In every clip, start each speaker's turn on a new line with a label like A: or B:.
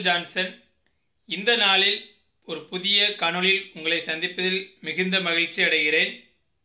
A: Michael Johnson இந்த நாளில் ஒரு புதிய காணொளியில் உங்களை சந்திப்பதில் மிகுந்த மகிழ்ச்சி அடைகிறேன்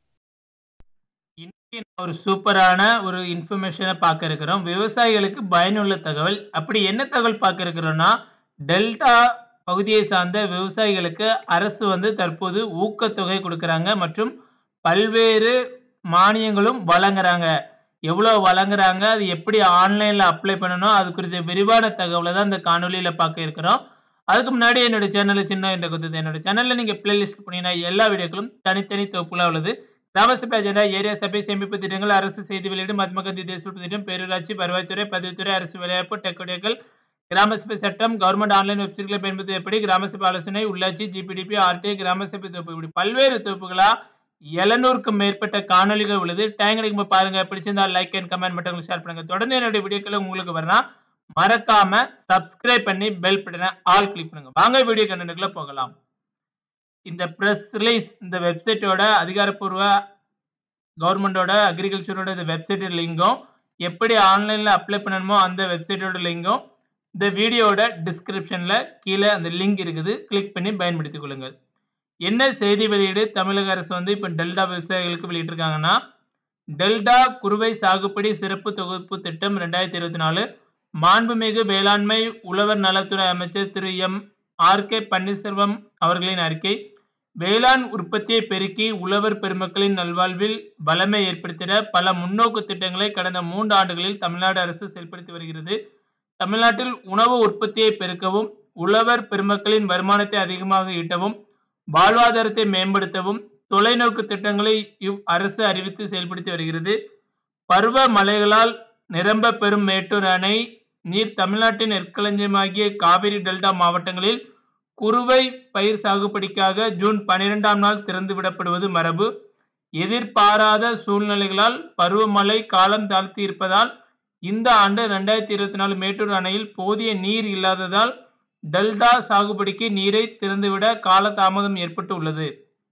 A: இன்னைக்கு நான் ஒரு சூப்பரான ஒரு இன்ஃபர்மேஷனை பார்க்க இருக்கிறோம் விவசாயிகளுக்கு பயனுள்ள தகவல் அப்படி என்ன தகவல் பார்க்க இருக்கிறோம்னா டெல்டா பகுதியை சார்ந்த விவசாயிகளுக்கு அரசு வந்து தற்போது ஊக்கத்தொகை கொடுக்குறாங்க மற்றும் பல்வேறு மானியங்களும் வழங்குறாங்க எவ்வளோ வழங்குறாங்க அது எப்படி ஆன்லைனில் அப்ளை பண்ணணும் அது குறித்த விரிவான தகவலை தான் இந்த காணொலியில் பார்க்க இருக்கிறோம் அதுக்கு முன்னாடி என்னோட சேனலில் சின்ன என்ற குத்து என்னோட சேனலில் நீங்கள் பிளேலிஸ்ட் பண்ணிங்கன்னா எல்லா வீடியோக்களும் தனித்தனி தொகுப்புலாம் உள்ளது கிராம சபை அஜெண்டா ஏரியா சபை சேமிப்பு திட்டங்கள் அரசு செய்தி வெளியீடு மத்திய மக்கள் தேசிய திட்டம் பேரூராட்சி வருவாய்த்துறை பதிவுத்துறை அரசு வேலைவாய்ப்பு டெக்கோடியர்கள் கிராம சபை சட்டம் கவர்மெண்ட் ஆன்லைன் வெப்சைட்களை பயன்படுத்த எப்படி கிராம சபை ஆலோசனை உள்ளாட்சி ஜிபிடிபி ஆர்டிஐ கிராம சபை தொகுப்பு இப்படி பல்வேறு தொகுப்புகளா எழுநூறுக்கும் மேற்பட்ட காணொலிகள் உள்ளது டைம் கிடைக்கும் பாருங்க பிடிச்சிருந்தா லைக் அண்ட் கமெண்ட் மட்டும் ஷேர் பண்ணுங்க தொடர்ந்து என்னுடைய வீடியோக்கள் உங்களுக்கு வரணும் மறக்காம சப்ஸ்கிரைப் பண்ணி பெல் பட்டனை ஆல் கிளிக் பண்ணுங்க வாங்க வீடியோ கண்டென்ட்குள்ள போகலாம் இந்த ப்ரெஸ் ரிலீஸ் இந்த வெப்சைட்டோட அதிகாரப்பூர்வ கவர்மெண்டோட அக்ரிகல்ச்சரோட இந்த வெப்சைட் லிங்கும் எப்படி ஆன்லைனில் அப்ளை பண்ணணுமோ அந்த வெப்சைட்டோட லிங்கும் இந்த வீடியோட டிஸ்கிரிப்ஷனில் கீழே அந்த லிங்க் இருக்குது கிளிக் பண்ணி பயன்படுத்திக் கொள்ளுங்கள் என்ன செய்தி வெளியீடு தமிழக அரசு வந்து இப்போ டெல்டா விவசாயிகளுக்கு வெளியிட்டிருக்காங்கன்னா டெல்டா குறுவை சாகுபடி சிறப்பு தொகுப்பு திட்டம் ரெண்டாயிரத்தி இருபத்தி நாலு மாண்புமிகு வேளாண்மை உழவர் நலத்துறை அமைச்சர் திரு எம் ஆர் கே பன்னீர்செல்வம் அவர்களின் அறிக்கை வேளாண் உற்பத்தியை பெருக்கி உழவர் பெருமக்களின் நல்வாழ்வில் வளமை ஏற்படுத்திட பல முன்னோக்கு திட்டங்களை கடந்த மூன்று ஆண்டுகளில் தமிழ்நாடு அரசு செயல்படுத்தி வருகிறது தமிழ்நாட்டில் உணவு உற்பத்தியை பெருக்கவும் உழவர் பெருமக்களின் வருமானத்தை அதிகமாக ஈட்டவும் வாழ்வாதாரத்தை மேம்படுத்தவும் தொலைநோக்கு திட்டங்களை இவ் அரசு அறிவித்து செயல்படுத்தி வருகிறது பருவ மழைகளால் நிரம்ப பெறும் மேட்டூர் அணை நீர் தமிழ்நாட்டின் நெற்களஞ்சியமாகிய காவிரி டெல்டா மாவட்டங்களில் குறுவை பயிர் சாகுபடிக்காக ஜூன் பனிரெண்டாம் நாள் திறந்து விடப்படுவது மரபு எதிர்பாராத சூழ்நிலைகளால் பருவமழை காலம் தாழ்த்தி இருப்பதால் இந்த ஆண்டு ரெண்டாயிரத்தி இருபத்தி நாலு மேட்டூர் அணையில் போதிய நீர் இல்லாததால் டெல்டா சாகுபடிக்கு நீரை திறந்துவிட காலதாமதம் ஏற்பட்டு உள்ளது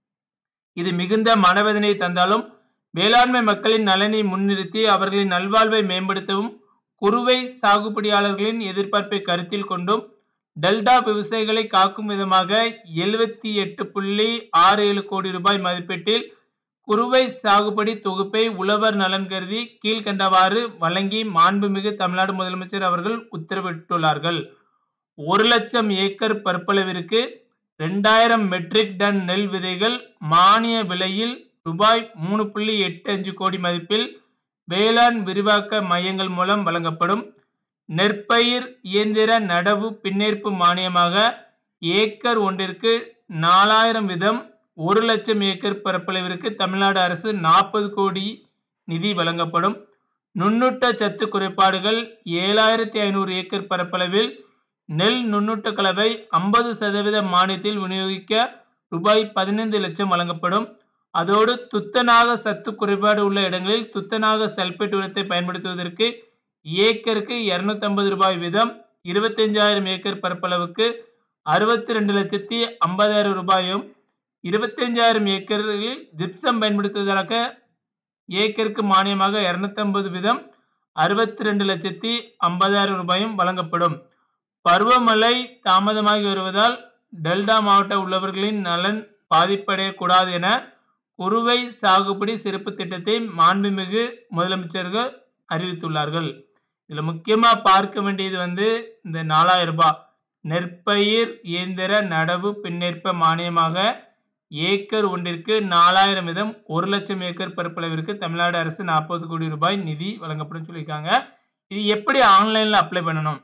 A: இது மிகுந்த மனவேதனை தந்தாலும் வேளாண்மை மக்களின் நலனை முன்னிறுத்தி அவர்களின் நல்வாழ்வை மேம்படுத்தவும் குறுவை சாகுபடியாளர்களின் எதிர்பார்ப்பை கருத்தில் கொண்டும் டெல்டா விவசாயிகளை காக்கும் விதமாக எழுபத்தி எட்டு புள்ளி ஆறு ஏழு கோடி ரூபாய் மதிப்பீட்டில் குறுவை சாகுபடி தொகுப்பை உழவர் நலன் கருதி கீழ்கண்டவாறு வழங்கி மாண்புமிகு தமிழ்நாடு முதலமைச்சர் அவர்கள் உத்தரவிட்டுள்ளார்கள் ஒரு லட்சம் ஏக்கர் பரப்பளவிற்கு ரெண்டாயிரம் மெட்ரிக் டன் நெல் விதைகள் மானிய விலையில் ரூபாய் மூணு புள்ளி எட்டு அஞ்சு கோடி மதிப்பில் வேளாண் விரிவாக்க மையங்கள் மூலம் வழங்கப்படும் நெற்பயிர் இயந்திர நடவு பின்னேற்பு மானியமாக ஏக்கர் ஒன்றிற்கு நாலாயிரம் வீதம் ஒரு லட்சம் ஏக்கர் பரப்பளவிற்கு தமிழ்நாடு அரசு நாற்பது கோடி நிதி வழங்கப்படும் நுண்ணூட்ட சத்து குறைபாடுகள் ஏழாயிரத்தி ஐநூறு ஏக்கர் பரப்பளவில் நெல் நுண்ணூட்ட கலவை ஐம்பது சதவீத மானியத்தில் விநியோகிக்க ரூபாய் பதினைந்து லட்சம் வழங்கப்படும் அதோடு துத்தநாக சத்து குறைபாடு உள்ள இடங்களில் துத்தநாக சல்பேட் உரத்தை பயன்படுத்துவதற்கு ஏக்கருக்கு இருநூத்தம்பது ரூபாய் வீதம் இருபத்தஞ்சாயிரம் ஏக்கர் பரப்பளவுக்கு அறுபத்தி ரெண்டு லட்சத்தி ஐம்பதாயிரம் ரூபாயும் இருபத்தஞ்சாயிரம் ஏக்கரில் ஜிப்சம் பயன்படுத்துவதற்காக ஏக்கருக்கு மானியமாக இருநூத்தம்பது வீதம் அறுபத்தி ரெண்டு லட்சத்தி ஐம்பதாயிரம் ரூபாயும் வழங்கப்படும் பருவமழை தாமதமாகி வருவதால் டெல்டா மாவட்ட உள்ளவர்களின் நலன் பாதிப்படையக்கூடாது என குறுவை சாகுபடி சிறப்பு திட்டத்தை மாண்புமிகு முதலமைச்சர்கள் அறிவித்துள்ளார்கள் இதில் முக்கியமாக பார்க்க வேண்டியது வந்து இந்த நாலாயிரம் ரூபாய் நெற்பயிர் இயந்திர நடவு பின்னேற்ப மானியமாக ஏக்கர் ஒன்றிற்கு நாலாயிரம் வீதம் ஒரு லட்சம் ஏக்கர் பரப்பளவிற்கு தமிழ்நாடு அரசு நாற்பது கோடி ரூபாய் நிதி வழங்கப்படும் சொல்லியிருக்காங்க இது எப்படி ஆன்லைனில் அப்ளை பண்ணணும்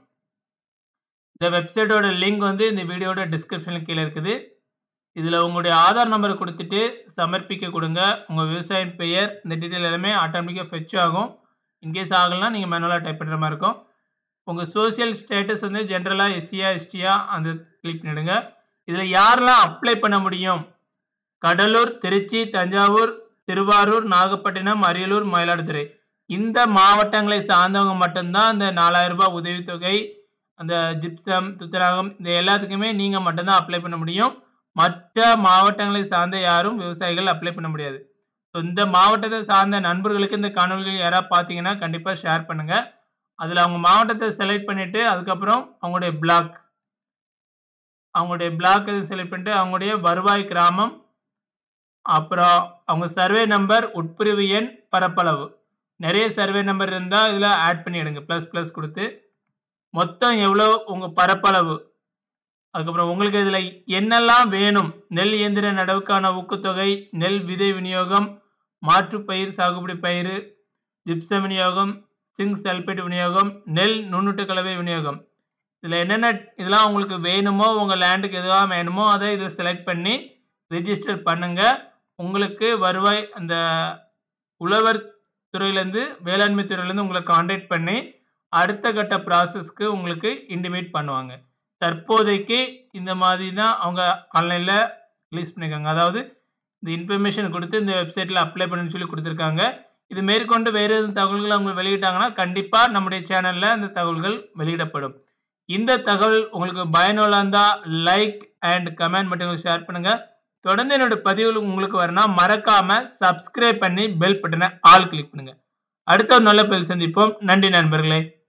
A: இந்த வெப்சைட்டோட லிங்க் வந்து இந்த வீடியோட டிஸ்கிரிப்ஷனில் கீழே இருக்குது இதில் உங்களுடைய ஆதார் நம்பரை கொடுத்துட்டு சமர்ப்பிக்க கொடுங்க உங்கள் விவசாயின் பெயர் இந்த டீட்டெயில் எல்லாமே ஆட்டோமேட்டிக்காக ஃபெச் ஆகும் இன்கேஸ் ஆகலைன்னா நீங்கள் மேனுவலாக டைப் பண்ணுற மாதிரி இருக்கும் உங்கள் சோசியல் ஸ்டேட்டஸ் வந்து ஜென்ரலாக எஸ்சியா எஸ்டியா அந்த கிளிக் பண்ணிடுங்க இதில் யாரெல்லாம் அப்ளை பண்ண முடியும் கடலூர் திருச்சி தஞ்சாவூர் திருவாரூர் நாகப்பட்டினம் அரியலூர் மயிலாடுதுறை இந்த மாவட்டங்களை சார்ந்தவங்க மட்டும்தான் அந்த நாலாயிரம் ரூபாய் உதவித்தொகை அந்த ஜிப்சம் துத்தராகம் இந்த எல்லாத்துக்குமே நீங்கள் மட்டும்தான் அப்ளை பண்ண முடியும் மற்ற மாவட்டங்களை சார்ந்த யாரும் விவசாயிகள் அப்ளை பண்ண முடியாது ஸோ இந்த மாவட்டத்தை சார்ந்த நண்பர்களுக்கு இந்த காணொலிகள் யாராவது பார்த்தீங்கன்னா கண்டிப்பாக ஷேர் பண்ணுங்கள் அதில் அவங்க மாவட்டத்தை செலக்ட் பண்ணிவிட்டு அதுக்கப்புறம் அவங்களுடைய பிளாக் அவங்களுடைய பிளாக் எதுவும் செலக்ட் பண்ணிட்டு அவங்களுடைய வருவாய் கிராமம் அப்புறம் அவங்க சர்வே நம்பர் உட்பிரிவு எண் பரப்பளவு நிறைய சர்வே நம்பர் இருந்தால் இதில் ஆட் பண்ணிடுங்க ப்ளஸ் ப்ளஸ் கொடுத்து மொத்தம் எவ்வளோ உங்கள் பரப்பளவு அதுக்கப்புறம் உங்களுக்கு இதில் என்னெல்லாம் வேணும் நெல் இயந்திர நடவுக்கான ஊக்கத்தொகை நெல் விதை விநியோகம் மாற்றுப்பயிர் சாகுபடி பயிர் ஜிப்சம் விநியோகம் சிங்க் சல்பேட் விநியோகம் நெல் நுண்ணூட்ட கலவை விநியோகம் இதில் என்னென்ன இதெல்லாம் உங்களுக்கு வேணுமோ உங்கள் லேண்டுக்கு எதுவாக வேணுமோ அதை இதை செலக்ட் பண்ணி ரிஜிஸ்டர் பண்ணுங்கள் உங்களுக்கு வருவாய் அந்த உழவர் துறையிலேருந்து வேளாண்மை துறையிலேருந்து உங்களை காண்டாக்ட் பண்ணி அடுத்த கட்ட ப்ராசஸ்க்கு உங்களுக்கு இன்டிமேட் பண்ணுவாங்க தற்போதைக்கு இந்த மாதிரி தான் அவங்க ஆன்லைனில் ரிலீஸ் பண்ணியிருக்காங்க அதாவது இந்த இன்ஃபர்மேஷன் கொடுத்து இந்த வெப்சைட்டில் அப்ளை பண்ணுன்னு சொல்லி கொடுத்துருக்காங்க இது மேற்கொண்டு வேறு எதுவும் தகவல்கள் அவங்க வெளியிட்டாங்கன்னா கண்டிப்பாக நம்முடைய சேனலில் அந்த தகவல்கள் வெளியிடப்படும் இந்த தகவல் உங்களுக்கு பயனுள்ள இருந்தால் லைக் அண்ட் கமெண்ட் மட்டும் ஷேர் பண்ணுங்கள் தொடர்ந்து என்னோட பதிவுகள் உங்களுக்கு வரணும் மறக்காம சப்ஸ்கிரைப் பண்ணி பெல் பட்டனை ஆல் கிளிக் பண்ணுங்க அடுத்த ஒரு நல்ல பதில் சந்திப்போம் நன்றி நண்பர்களே